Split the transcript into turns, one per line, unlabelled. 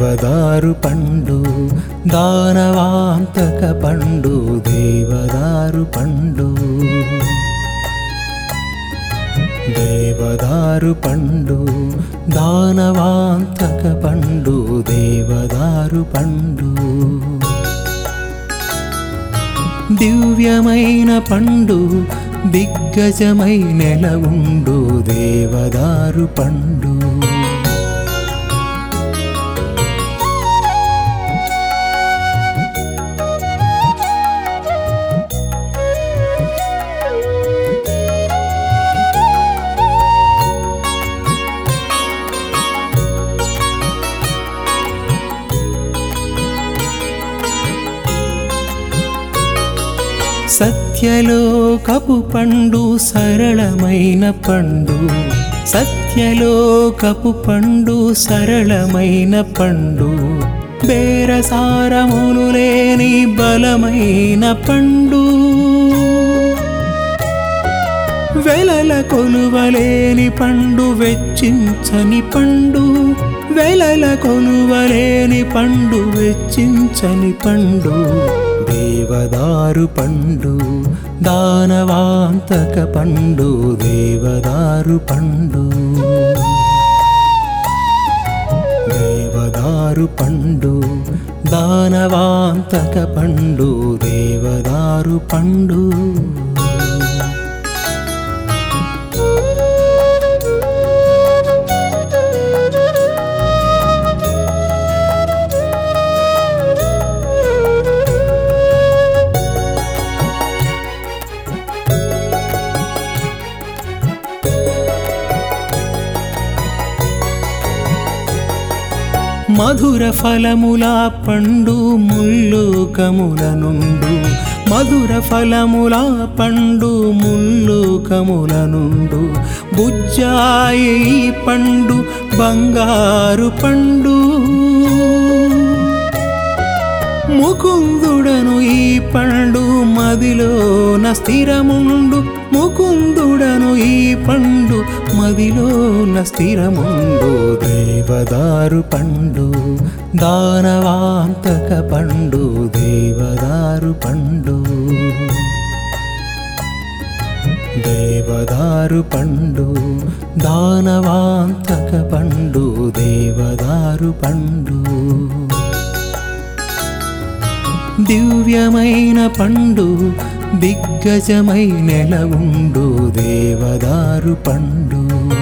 దేవదారు పండు దానవాంతక పండు దేవదారు పండు దేవదారు పండు దానవాంతక పండు దేవదారు పండు దివ్యమైన పండు దిగ్గజమై నెల ఉండు దేవదారు పండు సత్యలోకపు పండు సరళమైన పండు సత్యలోకపు పండు సరళమైన పండు బేరసారములు లేని బలమైన పండు వెలల కొలువలేని పండు వెచ్చించని పండు వెలల కొలువలేని పండు వెచ్చించని పండు దేవదారు పండు దానవాంతక పండు దేవదారు పండు దేవదారు పండు దానవాంతక పండు దేవదారు పండు మధుర ఫలముల పండు ముల్లోకముల నుండు మధుర ఫలముల పండు ముల్లోకముల నుండు బుజ్జాయి పండు బంగారు పండు ముకుందుడను ఈ పండు మదిలోన స్థిరముండు ముకుందుడను ఈ పండు మదిలోన స్థిరముండు దేవదారు పండు దానవాంతక పండు దేవదారు పండు దేవదారు పండు దానవాంతక పండు దేవదారు పండు దివ్యమైన పండు దిగ్గజమై నెల ఉండు దేవదారు పండు